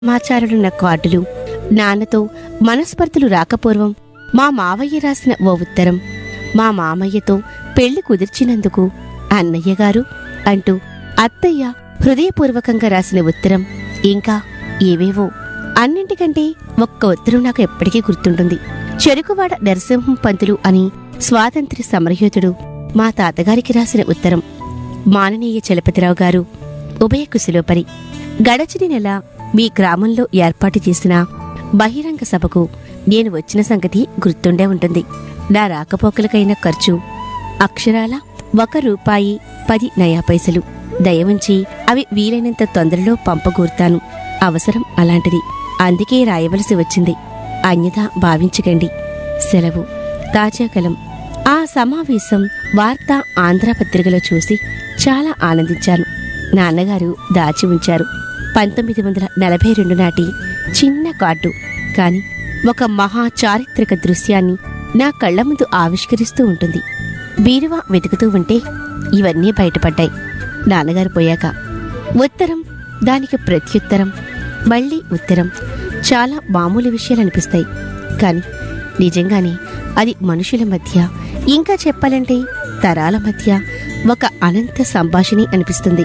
సమాచారాలున్న కార్డులు నాన్నతో మనస్పర్ధలు రాకపూర్వం మా మావయ్య రాసిన ఓ ఉత్తరం మా మామయ్యతో పెళ్లి కుదిర్చినందుకు అన్నయ్య గారు అంటూ అత్తయ్య హృదయపూర్వకంగా రాసిన ఉత్తరం ఇంకా ఏవేవో అన్నింటికంటే ఒక్క ఉత్తరం నాకు ఎప్పటికీ గుర్తుంటుంది చెరుకువాడ నరసింహం పంతులు అని స్వాతంత్ర్య సమరయోధుడు మా తాతగారికి రాసిన ఉత్తరం మాననీయ చలపతిరావు గారు ఉభయ కుశలోపరి గడచిన నెల మీ గ్రామంలో ఏర్పాటు చేసిన బహిరంగ సభకు నేను వచ్చిన సంగతి గుర్తుండే ఉంటుంది నా రాకపోకలకైన ఖర్చు అక్షరాల ఒక రూపాయి పది నయా పైసలు దయవుంచి అవి వీలైనంత తొందరలో పంపగూరుతాను అవసరం అలాంటిది అందుకే రాయవలసి వచ్చింది అన్యథా భావించకండి సెలవు తాజాకలం ఆ సమావేశం వార్తా ఆంధ్రపత్రికలో చూసి చాలా ఆనందించాను నాన్నగారు దాచి ఉంచారు పంతొమ్మిది వందల నలభై రెండు నాటి చిన్న కార్డు కాని ఒక మహా చారిత్రక దృశ్యాన్ని నా కళ్ళ ముందు ఆవిష్కరిస్తూ ఉంటుంది బీరువా వెతుకుతూ ఉంటే ఇవన్నీ బయటపడ్డాయి నాన్నగారు పోయాక ఉత్తరం దానికి ప్రత్యుత్తరం మళ్ళీ ఉత్తరం చాలా మామూలు విషయాలు అనిపిస్తాయి కానీ నిజంగానే అది మనుషుల మధ్య ఇంకా చెప్పాలంటే తరాల మధ్య ఒక అనంత సంభాషణ అనిపిస్తుంది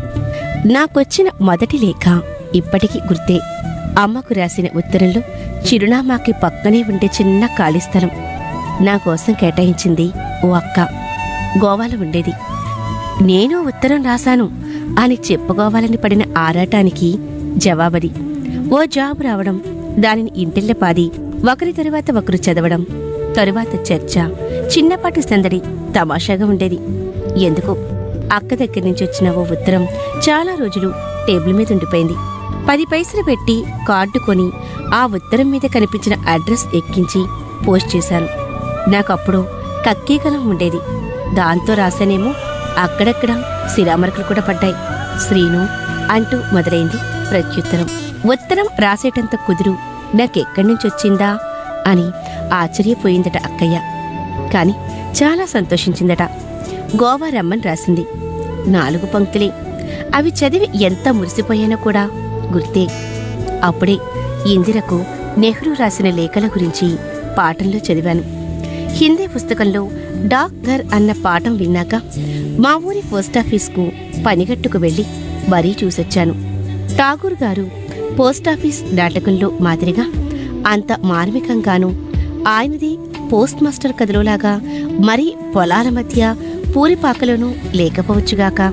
నాకొచ్చిన మొదటి లేఖ ఇప్పటికీ గుర్తే అమ్మకు రాసిన ఉత్తరంలో చిరునామాకి పక్కనే ఉండే చిన్న ఖాళీ స్థలం నా కోసం కేటాయించింది ఓ అక్క గోవాలో ఉండేది నేను ఉత్తరం రాశాను అని చెప్పుకోవాలని పడిన ఆరాటానికి జవాబది ఓ జాబ్ రావడం దానిని ఇంటిల్లే పాది ఒకరి తరువాత ఒకరు చదవడం తరువాత చర్చ చిన్నపాటి సందడి తమాషాగా ఉండేది ఎందుకో అక్క దగ్గర నుంచి వచ్చిన ఓ ఉత్తరం చాలా రోజులు టేబుల్ మీద ఉండిపోయింది పది పైసలు పెట్టి కార్డు కొని ఆ ఉత్తరం మీద కనిపించిన అడ్రస్ ఎక్కించి పోస్ట్ చేశాను నాకప్పుడు కక్కీకలం ఉండేది దాంతో రాశానేమో అక్కడక్కడ శిలామరకలు కూడా పడ్డాయి శ్రీను అంటూ మొదలైంది ప్రత్యుత్తరం ఉత్తరం రాసేటంత కుదురు నాకెక్కడి నుంచి వచ్చిందా అని ఆశ్చర్యపోయిందట అక్కయ్య కాని చాలా సంతోషించిందట గోవా రమ్మని రాసింది నాలుగు పంక్తులే అవి చదివి ఎంత మురిసిపోయానో కూడా గుర్తే అప్పుడే ఇందిరకు నెహ్రూ రాసిన లేఖల గురించి పాఠంలో చదివాను హిందీ పుస్తకంలో డాక్ ఘర్ అన్న పాఠం విన్నాక మా ఊరి పోస్టాఫీస్కు పనిగట్టుకు వెళ్లి మరీ చూసొచ్చాను ఠాగూర్ గారు పోస్టాఫీస్ నాటకంలో మాదిరిగా అంత మార్మికంగానూ ఆయనది పోస్ట్ మాస్టర్ కథలోలాగా మరీ పొలాల మధ్య పూరిపాకలోనూ లేకపోవచ్చుగాక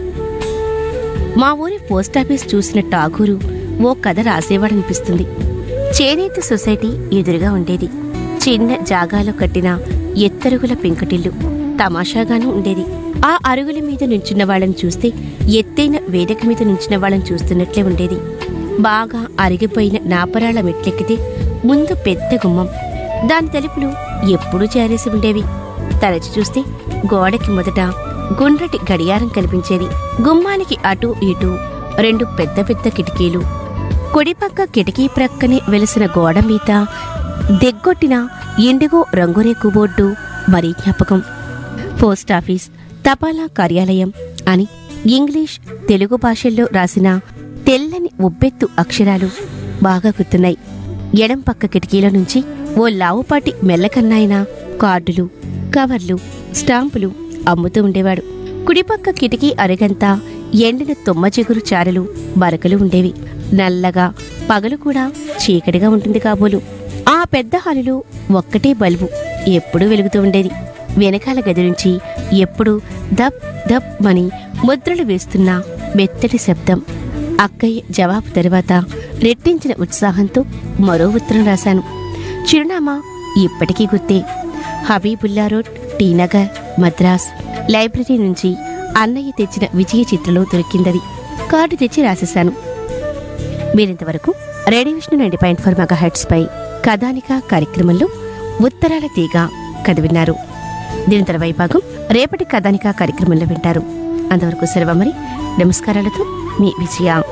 మా ఊరి పోస్టాఫీస్ చూసిన ఠాగూరు ఓ కథ రాసేవాడనిపిస్తుంది చేనేత సొసైటీ ఎదురుగా ఉండేది చిన్న జాగాలో కట్టిన ఎత్తరుగుల పెంకుటిల్లు తమాషాగానూ ఉండేది ఆ అరుగుల మీద నుంచున్న వాళ్ళని చూస్తే ఎత్తైన వేదిక మీద నుంచిన వాళ్ళని చూస్తున్నట్లే ఉండేది బాగా అరిగిపోయిన నాపరాల మెట్లెక్కితే ముందు పెద్ద గుమ్మం దాని తలుపులు ఎప్పుడూ చేరేసి ఉండేవి తరచి చూస్తే గోడకి మొదట గుండ్రటి గడియారం కనిపించేది గుమ్మానికి అటూ ఇటూ రెండు పెద్ద పెద్ద కిటికీలు కుడిపక్క కిటికీ ప్రక్కనే వెలిసిన గోడ మీద దెగ్గొట్టిన ఇండిగో రంగురేకు బోర్డు మరీ జ్ఞాపకం పోస్టాఫీస్ తపాలా కార్యాలయం అని ఇంగ్లీష్ తెలుగు భాషల్లో రాసిన తెల్లని ఉబ్బెత్తు అక్షరాలు బాగా గుర్తున్నాయి ఎడం పక్క కిటికీల నుంచి ఓ లావుపాటి మెల్లకన్నాయన కార్డులు కవర్లు స్టాంపులు అమ్ముతూ ఉండేవాడు కుడిపక్క కిటికీ అరగంతా ఎండిన తుమ్మ చిగురు చారలు మరకలు ఉండేవి నల్లగా పగలు కూడా చీకటిగా ఉంటుంది కాబోలు ఆ పెద్ద హాలులో ఒక్కటే బల్బు ఎప్పుడూ వెలుగుతూ ఉండేది వెనకాల గది నుంచి ఎప్పుడూ దప్ దప్ మని ముద్రలు వేస్తున్న మెత్తటి శబ్దం అక్కయ్య జవాబు తరువాత రెట్టించిన ఉత్సాహంతో మరో ఉత్తరం రాశాను చిరునామా ఇప్పటికీ గుర్తే హబీబుల్లా రోడ్ టీనగర్ మద్రాస్ లైబ్రరీ నుంచి అన్నయ్య తెచ్చిన విజయ చిత్రలో దొరికిందది కార్డు తెచ్చి రాసేశాను మీరింతవరకు radio Vishnu ninety point four megahertz పై కథానిక కార్యక్రమంలో ఉత్తరాల తీగ కథ విన్నారు దీని తర్వాయి భాగం రేపటి కథానిక కార్యక్రమంలో వింటారు అంతవరకు సెలవు మరి నమస్కారాలతో మీ విజయ